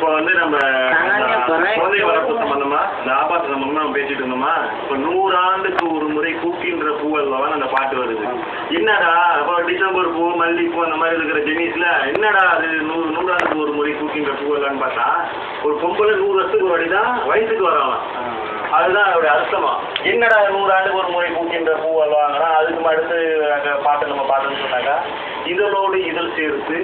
இப்போ வந்து நம்ம நானே போறேன். குழந்தை வளர்ப்பு சம்பந்தமா இந்த ஆபாச சம்பந்தமா நம்ம பேசிட்டு இருந்தோமா இப்போ நூறு ஆண்டுக்கு ஒரு முறை பூக்கின்ற பூவல்வான்னு அந்த பாட்டு வருது என்னடா அப்போ டிசம்பர் பூ மல்லிகைப்பூ அந்த மாதிரி இருக்கிற ஜெனிஸ்ல என்னடா அது நூறு நூறாண்டுக்கு ஒரு முறை பூக்கின்ற பூவல்லான்னு பார்த்தா ஒரு பொம்பளை நூறு வருஷத்துக்கு ஒரு வாட்டி தான் வயசுக்கு வரலாம் அதுதான் அதோட அர்த்தமா என்னடா நூறு ஆண்டுக்கு ஒரு முறை பூக்கின்ற பூ அல்வாங்கன்னா அதுக்கு அடுத்து அங்க பாட்டு நம்ம பார்த்தோம்னு சொன்னாக்கா இதழோடு இதழ் சேர்த்து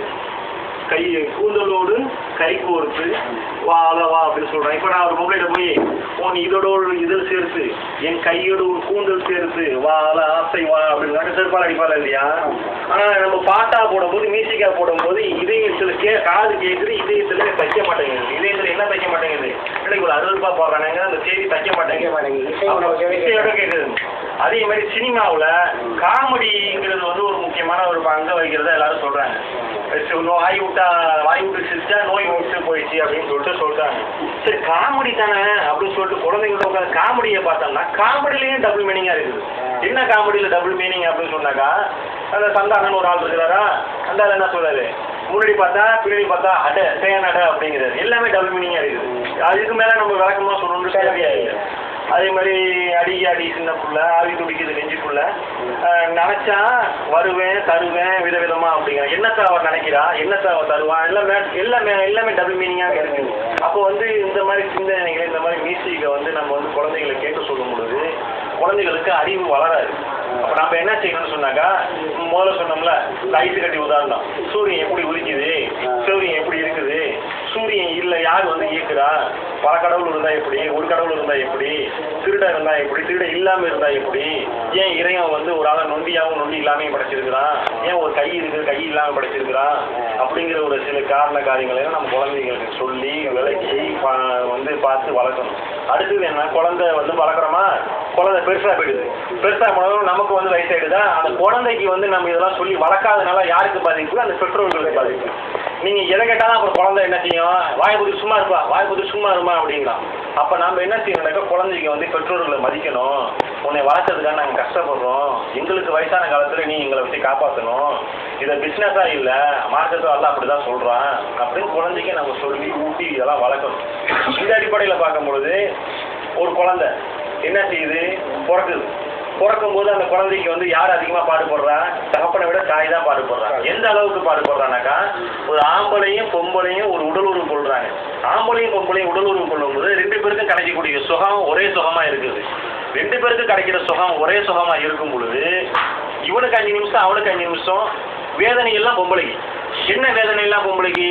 கை கூந்தலோடு கை கோர்த்து வா அல வா அப்படின்னு சொல்றேன் இப்போ நான் ஒரு பொம்பளைகிட்ட போய் உன் இதோட இதழ் சேர்த்து என் கையோட ஒரு கூந்தல் சேர்த்து வா அல ஆசை வா அப்படின்னு செருப்பால் அடிப்பாள் இல்லையா ஆனா நம்ம பாட்டா போடும்போது மியூசிக்கா போடும்போது இதயத்துல கே காது கேட்குது இதயத்துல தைக்க மாட்டேங்குது இதயத்துல என்ன தைக்க மாட்டேங்குது இல்லை இவ்வளோ அறுபதுப்பா போடுறானுங்க அந்த செய்தி தைக்க மாட்டேங்குது அப்புறம் இசையோட கேட்குது அதே மாதிரி சினிமாவுல காமெடிங்கிறது வந்து ஒரு முக்கியமான ஒரு பங்கு வகிக்கிறதா எல்லாரும் சொல்றாங்க சரி, நோ- வாய் விட்டா வாய் விட்டு சிரிச்சா நோய் விட்டு போயிடுச்சு அப்படின்னு சொல்லிட்டு சொல்றாங்க சரி காமெடி தானே அப்படின்னு சொல்லிட்டு குழந்தைங்களோட உட்காந்து காமெடியை பார்த்தோம்னா காமெடியிலையும் டபுள் மீனிங்கா இருக்குது என்ன காமெடியில டபுள் மீனிங் அப்படின்னு சொன்னாக்கா அந்த சந்தானன் ஒரு ஆள் இருக்கிறாரா அந்த ஆள் என்ன சொல்றாரு முன்னாடி பார்த்தா பின்னாடி பார்த்தா அட சேன் அட அப்படிங்கிறாரு எல்லாமே டபுள் மீனிங்கா இருக்குது அதுக்கு மேல நம்ம விளக்கமா சொல்லணும்னு தேவையா இல்லை அதே மாதிரி அடி அடி சின்ன புள்ள ஆவி துடிக்குது நெஞ்சுக்குள்ள அஹ் நினைச்சா வருவேன் தருவேன் விதவிதமா அப்படிங்கிற என்னத்தை அவர் நினைக்கிறா என்னத்தை அவர் தருவான் எல்லாமே எல்லாமே எல்லாமே டபுள் மீனிங்காக இருக்கு அப்போ வந்து இந்த மாதிரி சிந்தனைகள் இந்த மாதிரி மியூசிக்கை வந்து நம்ம வந்து குழந்தைகளை கேட்க சொல்லும் பொழுது குழந்தைகளுக்கு அறிவு வளராது அப்போ நம்ம என்ன செய்யணும்னு சொன்னாக்கா முதல்ல சொன்னோம்ல இந்த ஐஸ் கட்டி உதாரணம் சூரியன் எப்படி உதிக்குது சூரியன் எப்படி இருக்குது சூரியன் இல்லை யார் வந்து இயக்குறா பல கடவுள் இருந்தா எப்படி ஒரு கடவுள் இருந்தா எப்படி திருடன் இருந்தா எப்படி திருடன் இல்லாம இருந்தா எப்படி ஏன் இறைவன் வந்து ஒரு ஆளை நொண்டியாவும் நொண்டி இல்லாமையும் படைச்சிருக்கிறான் ஏன் ஒரு கை இருக்கு கை இல்லாம படைச்சிருக்கிறான் அப்படிங்கிற ஒரு சில காரண காரியங்களை நம்ம குழந்தைங்களுக்கு சொல்லி விளக்கி பா- வந்து பார்த்து வளர்க்கணும் அடுத்தது என்ன குழந்தை வந்து வளர்க்குறோமா குழந்தை பெருசா போயிடுது பெருசா போனதும் நமக்கு வந்து வயசாயிடுதா அந்த குழந்தைக்கு வந்து நம்ம இதெல்லாம் சொல்லி வளர்க்காதனால யாருக்கு பாதிப்பு அந்த பெற்றோர்களுக்கு பாதிப்பு நீங்க எதை கேட்டாலும் அப்புறம் குழந்தை என்ன செய்யும் வாய் புதி சும்மா இருப்பா வாய் புதி சும்மா இருமா அப்படிங்களாம் அப்ப நாம என்ன செய்யணும்னாக்கா குழந்தைக்கு வந்து பெற்றோர்களை மதிக்கணும் உன்னை வளர்க்கறதுக்காக நாங்க கஷ்டப்படுறோம் எங்களுக்கு வயசான காலத்துல நீ எங்களை வச்சு காப்பாற்றணும் இதை பிசினஸா இல்ல மார்க்கெட்டும் அல்ல அப்படிதான் சொல்றான் அப்படின்னு குழந்தைக்கு நம்ம சொல்லி ஊட்டி இதெல்லாம் வளர்க்கணும் இந்த அடிப்படையில பார்க்கும் பொழுது ஒரு குழந்தை என்ன செய்யுது பிறக்குது பிறக்கும் போது அந்த குழந்தைக்கு வந்து யார் அதிகமாக பாடுபடுறா தகப்பனை விட தாய் தான் பாடுபடுறா எந்த அளவுக்கு பாடுபடுறானாக்கா ஒரு ஆம்பளையும் பொம்பளையும் ஒரு உடல் உறவு கொள்றாங்க ஆம்பளையும் பொம்பளையும் உடல் உறவு கொள்ளும்போது ரெண்டு பேருக்கும் கிடைக்கக்கூடிய சுகம் ஒரே சுகமா இருக்குது ரெண்டு பேருக்கும் கிடைக்கிற சுகம் ஒரே சுகமா இருக்கும் பொழுது இவனுக்கு அஞ்சு நிமிஷம் அவனுக்கு அஞ்சு நிமிஷம் வேதனை எல்லாம் பொம்பளைக்கு என்ன வேதனை எல்லாம் பொம்பளைக்கு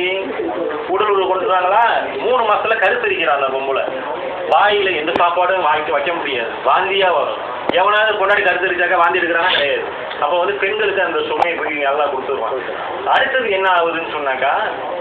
உடல் உறவு கொண்டுறாங்களா மூணு மாசத்துல கருத்தரிக்கிறான் அந்த பொம்பளை வாயில எந்த சாப்பாடும் வாய்க்கு வைக்க முடியாது வாந்தியா வரும் எவனாவது கொண்டாடி கருத்தரிச்சாக்க வாந்தி எடுக்கிறானா கிடையாது அப்போ வந்து பெண்களுக்கு அந்த சுமையை போய் நல்லா கொடுத்துருவான் அடுத்தது என்ன ஆகுதுன்னு சொன்னாக்கா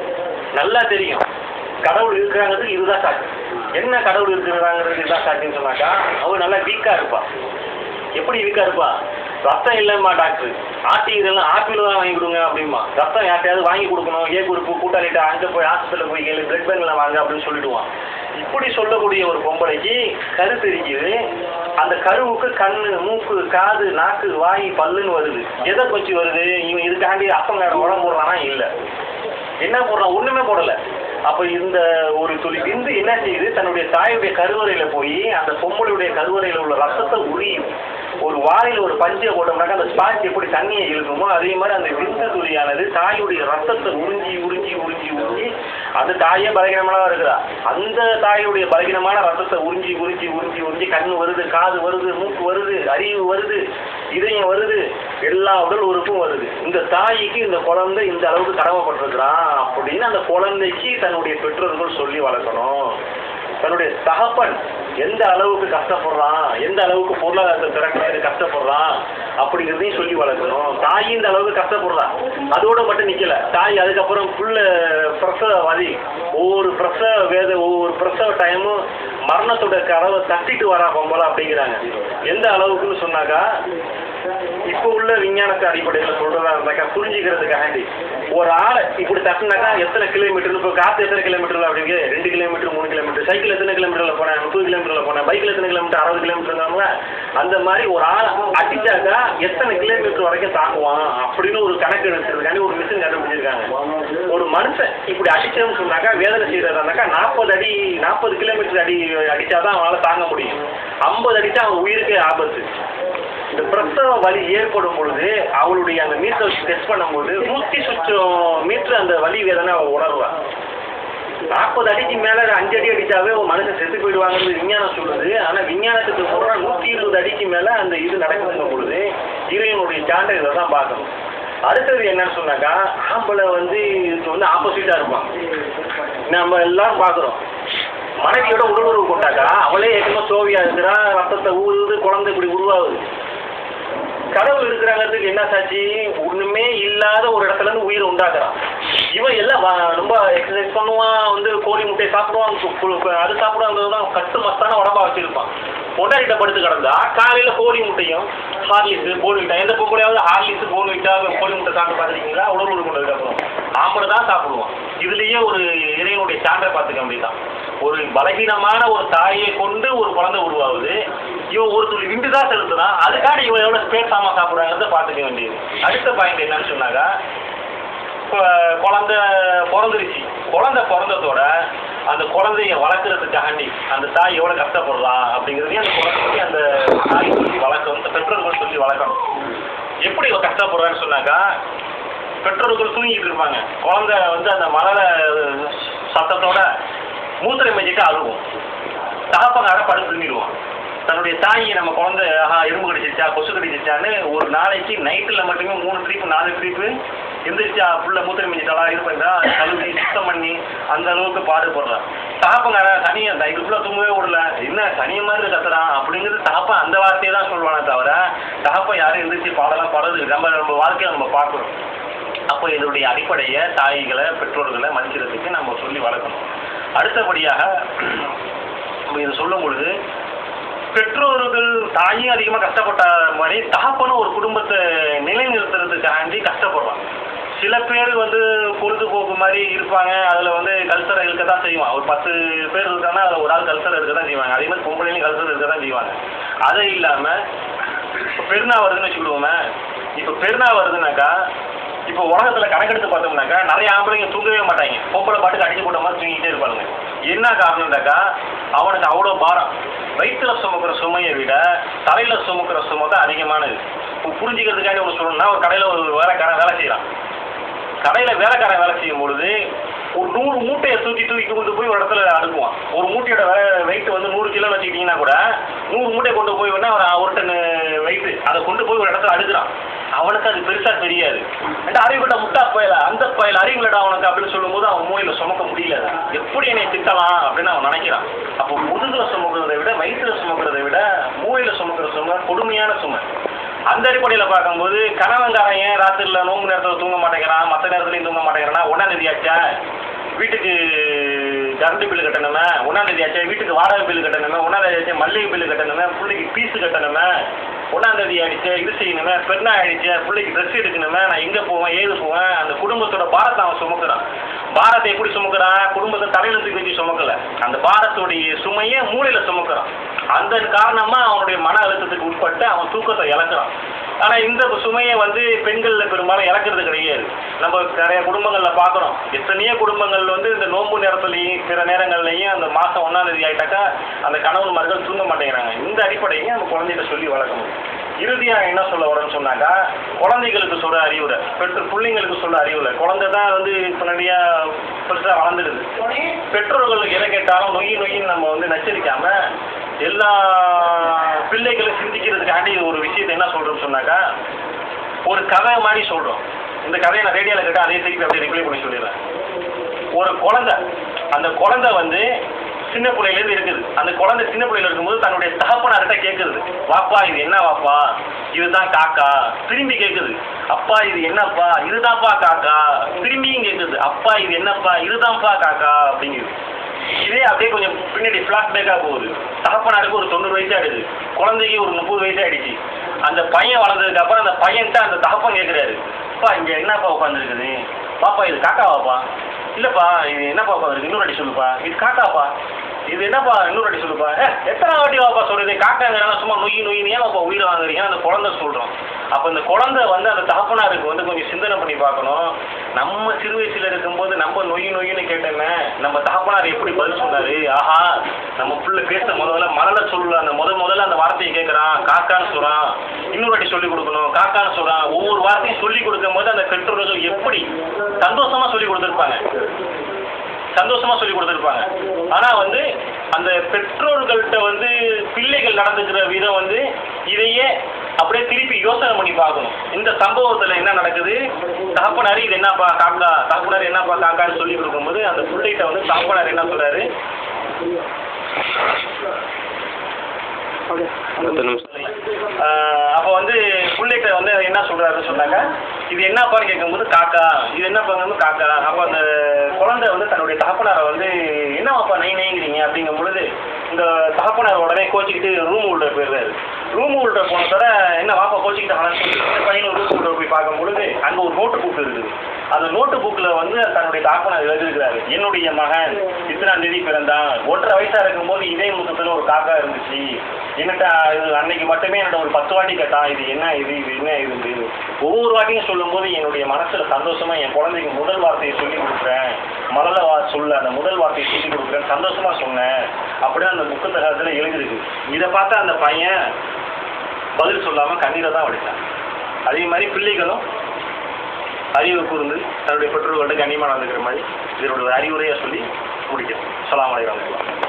நல்லா தெரியும் கடவுள் இருக்கிறாங்கிறது இதுதான் சாட்சி என்ன கடவுள் இருக்கிறாங்கிறது இதுதான் சாட்சின்னு சொன்னாக்கா அவன் நல்லா வீக்கா இருப்பா எப்படி வீக்கா இருப்பா ரத்தம் இல்லைம்மா டாக்டர் ஆட்டி இதெல்லாம் ஆப்பிள் தான் வாங்கி கொடுங்க அப்படிமா ரத்தம் யார்ட்டையாவது வாங்கி கொடுக்கணும் ஏ குரூப் கூட்டாளிட்ட அங்கே போய் ஹாஸ்பிட்டலில் போய் கேளு பிளட் பேங்கில் வாங்க அப்படின்னு சொல்லிடுவான் இப்படி சொல்லக்கூடிய ஒரு பொம்பளைக்கு கரு தெரிக்குது அந்த கருவுக்கு கண்ணு மூக்கு காது நாக்கு வாய் பல்லுன்னு வருது எதை பற்றி வருது இவன் இதுக்காண்டி அப்பங்கார உடம்பு போடுறானா இல்லை என்ன போடுறான் ஒண்ணுமே போடல அப்ப இந்த ஒரு துளி விந்து என்ன செய்யுது தன்னுடைய தாயுடைய கருவறையில போய் அந்த பொம்பளையுடைய கருவறையில உள்ள ரத்தத்தை உரியும் ஒரு வாயில ஒரு பஞ்சை போட்டோம்னாக்கா அந்த ஸ்பாஞ்ச் எப்படி தண்ணியை இழுக்குமோ அதே மாதிரி அந்த விந்து துளியானது தாயுடைய ரத்தத்தை உறிஞ்சி உறிஞ்சி உறிஞ்சி உறிஞ்சி அந்த தாயே பலகீனமான இருக்கிறா அந்த தாயுடைய பலகீனமான ரத்தத்தை உறிஞ்சி உறிஞ்சி உறிஞ்சி உறிஞ்சி கண் வருது காது வருது மூக்கு வருது அறிவு வருது இதயம் வருது எல்லா உடல் உறுப்பும் வருது இந்த தாய்க்கு இந்த குழந்தை இந்த அளவுக்கு கடமைப்பட்டிருக்கிறான் அப்படின்னு அந்த குழந்தைக்கு தன்னுடைய பெற்றோர்கள் சொல்லி வளர்க்கணும் தன்னுடைய தகப்பன் எந்த அளவுக்கு கஷ்டப்படுறான் எந்த அளவுக்கு பொருளாதாரத்தை திறக்கிறது கஷ்டப்படுறான் அப்படிங்கிறதையும் சொல்லி வளர்க்கணும் தாய் இந்த அளவுக்கு கஷ்டப்படுறான் அதோட மட்டும் நிக்கல தாய் அதுக்கப்புறம் புள்ள பிரசவவாதி ஒவ்வொரு பிரசவ வேத ஒவ்வொரு பிரசவ டைமும் மரணத்தோட கதவை தட்டிட்டு வரா பொம்பளை அப்படிங்கிறாங்க எந்த அளவுக்குன்னு சொன்னாக்கா இப்போ உள்ள விஞ்ஞானத்து அடிப்படையில் சொல்றதா இருந்தாக்கா புரிஞ்சுக்கிறதுக்காண்டி ஒரு ஆளை இப்படி தட்டினாக்கா எத்தனை கிலோமீட்டர் இப்போ காற்று எத்தனை கிலோமீட்டர் அப்படிங்க ரெண்டு கிலோமீட்டர் மூணு கிலோமீட்டர் சைக்கிள் எத்தனை கிலோமீட்டர்ல போனேன் முப்பது கிலோமீட்டர்ல போனேன் பைக்கில் எத்தனை கிலோமீட்டர் அறுபது கிலோமீட்டர் அந்த மாதிரி ஒரு ஆள் அடிச்சாக்கா எத்தனை கிலோமீட்டர் வரைக்கும் தாக்குவான் அப்படின்னு ஒரு கணக்கு எடுத்துருக்காண்டி ஒரு மிஷின் கண்டுபிடிச்சிருக்காங்க ஒரு மனுஷன் இப்படி அடிச்சோம்னு சொன்னாக்கா வேதனை செய்யறதா இருந்தாக்கா நாற்பது அடி நாற்பது கிலோமீட்டர் அடி அடிச்சாதான் அவனால தாங்க முடியும் ஐம்பது அடிச்சா அவன் உயிருக்கே ஆபத்து இந்த பிரசவ வலி ஏற்படும் பொழுது அவளுடைய அந்த மீட்டர் டெஸ்ட் பண்ணும்போது நூற்றி சுற்றம் மீட்டர் அந்த வலி வேதனை அவள் உணர்வா நாற்பது அடிக்கு மேல அஞ்சு அடி அடிச்சாவே ஒரு மனுஷன் செத்து போயிடுவாங்கிறது விஞ்ஞானம் சொல்லுது ஆனா விஞ்ஞானத்துக்கு போனா நூற்றி இருபது அடிக்கு மேல அந்த இது நடக்குதுங்கும் பொழுது இறைவனுடைய சான்று இதை தான் பார்க்கணும் அடுத்தது என்னன்னு சொன்னாக்கா ஆம்பளை வந்து இதுக்கு வந்து ஆப்போசிட்டா இருப்பான் நம்ம எல்லாரும் பார்க்குறோம் மனைவியோட உடலுறவு கொண்டாக்கா அவளே ஏற்கனவே சோவியா இருக்கிறா ரத்தத்தை ஊறுது குழந்தை இப்படி உருவாகுது கடவுள் இருக்கிறாங்கிறதுக்கு என்ன சாட்சி ஒண்ணுமே இல்லாத ஒரு இடத்துல இருந்து உயிரை உண்டாக்குறான் இவன் எல்லாம் வ- ரொம்ப எக்ஸசைஸ் பண்ணுவான் வந்து கோழி முட்டையை சாப்பிடுவான் கு- கு- கு- அது சாப்பிடுவாங்கிறது தான் கட்டு மஸ்தான உடம்பா வச்சிருப்பான் பொண்டாடிட்ட படுத்து கிடந்தா காலையில கோழி முட்டையும் ஹார்லிக்ஸ் போன் விட்டா எந்த பொங்கலையாவது ஹார்லிக்ஸ் போன் விட்டா கோழி முட்டை சாப்பிட்டு பார்த்துருக்கீங்களா உடல் உறுப்பு கொண்டதுக்கு அப்புறம் ஆம்பளை தான் சாப்பிடுவான் இதுலயே ஒரு இறைவனுடைய சான்றை பார்த்துக்க வேண்டியதான் ஒரு பலகீனமான ஒரு தாயை கொண்டு ஒரு குழந்தை உருவாகுது இவன் ஒரு துளி விண்டு தான் செலுத்துறான் அதுக்காக இவன் எவ்வளோ ஸ்பேஸ் சாமா சாப்பிட்றாங்கிறத பார்த்துக்க வேண்டியது அடுத்த பாயிண்ட் என்னன்னு சொன்னாக்கா இப்போ குழந்தை பிறந்துருச்சு குழந்தை பிறந்ததோட அந்த குழந்தைய வளர்க்குறதுக்காண்டி அந்த தாய் எவ்வளோ கஷ்டப்படுறா அப்படிங்கிறதையும் அந்த குழந்தைக்கு அந்த தாய் சொல்லி வளர்க்கணும் அந்த பெற்றோர்கள் சொல்லி வளர்க்கணும் எப்படி இவ கஷ்டப்படுறான்னு சொன்னாக்கா பெற்றோர்கள் தூங்கிட்டு இருப்பாங்க குழந்தை வந்து அந்த மலர சத்தத்தோட மூத்திரை மேய்ச்சிட்டு அழுகும் தகப்பங்கார படுத்து தூங்கிடுவான் தன்னுடைய தாயை நம்ம குழந்தை ஆஹா எறும்பு கடிச்சிச்சா கொசு கடிச்சிச்சான்னு ஒரு நாளைக்கு நைட்டில் மட்டுமே மூணு ட்ரிப்பு நாலு ட்ரிப்பு எந்திரிச்சா ஃபுல்லாக மூத்திரம் மேய்ச்சிட்டாளா இது பண்ணா கழுவி சுத்தம் பண்ணி அந்த அளவுக்கு பாடுபடுறான் தகப்பங்கார சனியை நைட்டு ஃபுல்லாக தூங்கவே விடல என்ன சனிய மாதிரி கத்துறான் அப்படிங்கிறது தகப்பன் அந்த வார்த்தையை தான் சொல்லுவானே தவிர தகப்பன் யாரும் எந்திரிச்சு பாடலாம் பாடுறது நம்ம நம்ம வாழ்க்கையை நம்ம பார்க்கணும் அப்போ இதனுடைய அடிப்படையை தாய்களை பெற்றோர்களை மதிக்கிறதுக்கு நம்ம சொல்லி வளர்க்கணும் அடுத்தபடியாக நம்ம இதை சொல்லும் பொழுது பெற்றோர்கள் தாயும் அதிகமாக கஷ்டப்பட்ட மாதிரி தகப்பனும் ஒரு குடும்பத்தை நிலைநிறுத்துறதுக்காண்டி கஷ்டப்படுறான் சில பேர் வந்து பொழுதுபோக்கு மாதிரி இருப்பாங்க அதில் வந்து கல்ச்சரை இருக்க தான் செய்வான் ஒரு பத்து பேர் இருக்காங்கன்னா அதில் ஒரு ஆள் கல்ச்சரை இருக்க தான் செய்வாங்க அதே மாதிரி பொம்பளைலையும் கல்ச்சர் இருக்க தான் செய்வாங்க அது இல்லாமல் இப்போ பெருநா வருதுன்னு வச்சுக்கிடுவோமே இப்போ பெருநா வருதுனாக்கா இப்போ உலகத்தில் கணக்கெடுத்து பார்த்தோம்னாக்கா நிறைய ஆம்பளைங்க தூங்கவே மாட்டாங்க பொம்பளை பாட்டுக்கு அடிச்சு போட்ட மாதிரி தூங்கிட்டே இருப்பாங்க என்ன காரணம்னாக்கா அவனுக்கு அவ்வளோ பாரம் வயிற்றுல சுமக்கிற சுமையை விட தலையில் சுமக்கிற சுமை தான் அதிகமானது இப்போ புரிஞ்சுக்கிறதுக்காண்டி ஒன்று சொல்லணும்னா ஒரு கடையில் ஒரு வேலைக்காரன் வேலை செய்கிறான் கடையில் வேலைக்காரன் வேலை செய்யும் பொழுது ஒரு நூறு மூட்டையை தூக்கி தூக்கி கொண்டு போய் ஒரு இடத்துல அடுக்குவான் ஒரு மூட்டையோட வெயிட் வந்து நூறு கிலோ வச்சுக்கிட்டீங்கன்னா கூட நூறு மூட்டை கொண்டு போய் வேணா ஒரு ஒரு டன் வெயிட் அதை கொண்டு போய் ஒரு இடத்துல அடுக்குறான் அவனுக்கு அது பெருசா தெரியாது அந்த அறிவுல முட்டா பயல அந்த பயல அறிவுலடா அவனுக்கு அப்படின்னு சொல்லும்போது அவன் மூளையில சுமக்க முடியல எப்படி என்னை திட்டலாம் அப்படின்னு அவன் நினைக்கிறான் அப்போ முதுகுல சுமக்கிறதை விட வயிற்றுல சுமக்கிறதை விட மூளையில சுமக்கிற சுமை கொடுமையான சுமை அந்த அடிப்படையில் பார்க்கும்போது கணவன்காரன் ஏன் ராத்திரில நோம்பு நேரத்தில் தூங்க மாட்டேங்கிறான் மற்ற நேரத்துலையும் தூங்க மாட்டேங்கிறான்னா ஒன்றாம் தேதி ஆச்சா வீட்டுக்கு கரண்ட் பில்லு கட்டணுமே ஒன்றாம் தேதி ஆச்சா வீட்டுக்கு வாடகை பில்லு கட்டணுமே ஒன்றாம் தேதி ஆச்சா மல்லிகை பில்லு கட்டணுமே பிள்ளைக்கு ஃபீஸு கட்டணுமே ஒன்றாம் தேதி ஆயிடுச்சு இது செய்யணுமே பெருநா ஆயிடுச்சு பிள்ளைக்கு ட்ரெஸ் எடுக்கணுமே நான் எங்கே போவேன் ஏது போவேன் அந்த குடும்பத்தோட பாரத்தை அவன் சுமக்கிறான் பாரத்தை எப்படி சுமக்கிறான் குடும்பத்தை தலையில தூக்கி வச்சு சுமக்கல அந்த பாரத்துடைய சுமையை மூளையில சுமக்கிறான் அந்த காரணமா அவனுடைய மன அழுத்தத்துக்கு உட்பட்டு அவன் தூக்கத்தை இழக்கிறான் ஆனா இந்த சுமையை வந்து பெண்கள்ல பெரும்பாலும் இழக்கிறது கிடையாது நம்ம நிறைய குடும்பங்கள்ல பாக்குறோம் எத்தனையோ குடும்பங்கள் வந்து இந்த நோன்பு நேரத்துலயும் பிற நேரங்கள்லயும் அந்த மாசம் ஒன்னாம் தேதி ஆயிட்டாக்கா அந்த கணவன்மார்கள் தூங்க மாட்டேங்கிறாங்க இந்த அடிப்படையும் நம்ம குழந்தைகிட்ட சொல்லி வளர்க்கணும் இறுதியா என்ன சொல்ல வரேன்னு சொன்னாக்கா குழந்தைகளுக்கு சொல்ற அறிவுரை பெற்று பிள்ளைங்களுக்கு சொல்ற அறிவுரை குழந்தை தான் வந்து இப்ப நிறைய பெருசா வளர்ந்துடுது பெற்றோர்களுக்கு எதை கேட்டாலும் நொய் நொய்ன்னு நம்ம வந்து நச்சரிக்காம எல்லா பிள்ளைகளும் சிந்திக்கிறதுக்காண்டி ஒரு விஷயத்தை என்ன சொல்றோம்னு சொன்னாக்கா ஒரு கதை மாதிரி சொல்றோம் இந்த கதையை நான் ரேடியோவில் கேட்டால் அதே திருப்பி அப்படியே ரிப்ளை பண்ணி சொல்லிடுறேன் ஒரு குழந்தை அந்த குழந்தை வந்து சின்ன பிள்ளையிலேருந்து இருக்குது அந்த குழந்தை சின்ன பிள்ளையில இருக்கும்போது தன்னுடைய தகப்பனார்கிட்ட கேட்குது வாப்பா இது என்ன வாப்பா இதுதான் காக்கா திரும்பி கேட்குது அப்பா இது என்னப்பா இதுதான்ப்பா காக்கா திரும்பியும் கேட்குது அப்பா இது என்னப்பா இதுதான்ப்பா காக்கா அப்படிங்குது இதே அப்படியே கொஞ்சம் பின்னாடி ஃபிளாஷ் பேக்காக போகுது தகப்பனாருக்கு ஒரு தொண்ணூறு வயசு ஆயிடுது குழந்தைக்கு ஒரு முப்பது வயசு ஆயிடுச்சு அந்த பையன் வளர்ந்ததுக்கு அப்புறம் அந்த பையன்கிட்ட அந்த தகப்பன் கேட்குறாரு அப்பா இங்கே என்னப்பா உட்காந்துருக்குது பாப்பா இது காக்காவாப்பா இல்லைப்பா இது என்னப்பா உட்காந்துருக்கு இன்னொரு அடி சொல்லுப்பா இது காக்காப்பா இது என்னப்பா இன்னொரு அடி சொல்லுப்பா ஏ எத்தனை வாட்டி வாப்பா சொல்லுது காக்காங்கிறனால சும்மா நொய் நொய்னு ஏன் வாப்பா உயிரை வாங்குறீங்க அந்த குழந்தை சொல்கிறோம் அப்போ இந்த குழந்தை வந்து அந்த தகப்பனாருக்கு வந்து கொஞ்சம் சிந்தனை பண்ணி பார்க்கணும் நம்ம சிறு வயசுல இருக்கும்போது நம்ம நொய் நொய்னு கேட்டோமே நம்ம தகப்பனார் எப்படி பதில் சொன்னாரு ஆஹா நம்ம புள்ள பேச முதல்ல மலர சொல்லு அந்த முத முதல்ல அந்த வார்த்தையை கேட்குறான் காக்கான்னு சொல்கிறான் இன்னொரு வாட்டி சொல்லி கொடுக்கணும் காக்கான்னு சொல்கிறான் ஒவ்வொரு வார்த்தையும் சொல்லி கொடுக்கும்போது அந்த பெற்றோர்கள் எப்படி சந்தோஷமா சொல்லி கொடுத்துருப்பாங்க சந்தோஷமா சொல்லி கொடுத்துருப்பாங்க ஆனா வந்து அந்த பெற்றோர்கள்ட்ட வந்து பிள்ளைகள் நடந்துக்கிற விதம் வந்து இதையே அப்படியே திருப்பி யோசனை பண்ணி பார்க்கணும் இந்த சம்பவத்துல என்ன நடக்குது தகப்பனார் இது என்னப்பா காக்கா தகப்பனார் என்னப்பா காக்கான்னு சொல்லி கொடுக்கும்போது அந்த பிள்ளைகிட்ட வந்து தகப்பனார் என்ன சொல்றாரு பத்து நிமிஷம் ஆஹ் அப்போ வந்து பிள்ளைகிட்ட வந்து என்ன சொல்றாருன்னு சொன்னாங்க இது என்னப்பான்னு கேட்கும்போது காக்கா இது என்னப்பாங்க காக்கா அப்போ அந்த குழந்தை வந்து தன்னுடைய தகப்பனாரை வந்து என்னவாப்பா நை நைங்கிறீங்க அப்படிங்கும் பொழுது இந்த தகப்பனார் உடனே கோச்சிக்கிட்டு ரூம் உள்ள போயிடுறாரு ரூம் உள்ள போன தர என்ன வாப்பா கோச்சிக்கிட்டு ஆனால் பையனும் ரூம் உள்ள போய் பார்க்கும் பொழுது அங்கே ஒரு நோட்டு புக் இருக்குது அந்த நோட்டு புக்கில் வந்து தன்னுடைய தகப்பனார் எழுதியிருக்கிறாரு என்னுடைய மகன் இத்தனாம் தேதி பிறந்தான் ஒன்றரை வயசா இருக்கும்போது இதே முத்தத்தில் ஒரு காக்கா இருந்துச்சு என்னட்ட இது அன்னைக்கு மட்டுமே என்னோட ஒரு பத்து வாட்டி கேட்டான் இது என்ன இது இது என்ன இது இது ஒவ்வொரு வாட்டியும் சொல்லும்போது என்னுடைய மனசுல சந்தோஷமா என் குழந்தைக்கு முதல் வார்த்தையை சொல்லி கொடுக்குறேன் மலர வா சொல்ல அந்த முதல் வார்த்தையை சொல்லி கொடுக்குறேன் சந்தோஷமா சொன்னேன் அப்படியே அந்த புத்தகத்துல எழுதிருக்கு இதை பார்த்தா அந்த பையன் பதில் சொல்லாம கண்ணீரை தான் வடித்தான் அதே மாதிரி பிள்ளைகளும் அறிவு கூர்ந்து தன்னுடைய பெற்றோர்கள்ட்ட கண்ணியமாக நடந்துக்கிற மாதிரி இதனோட ஒரு அறிவுரையை சொல்லி முடிக்கிறேன் சொல்லாமலை வாங்க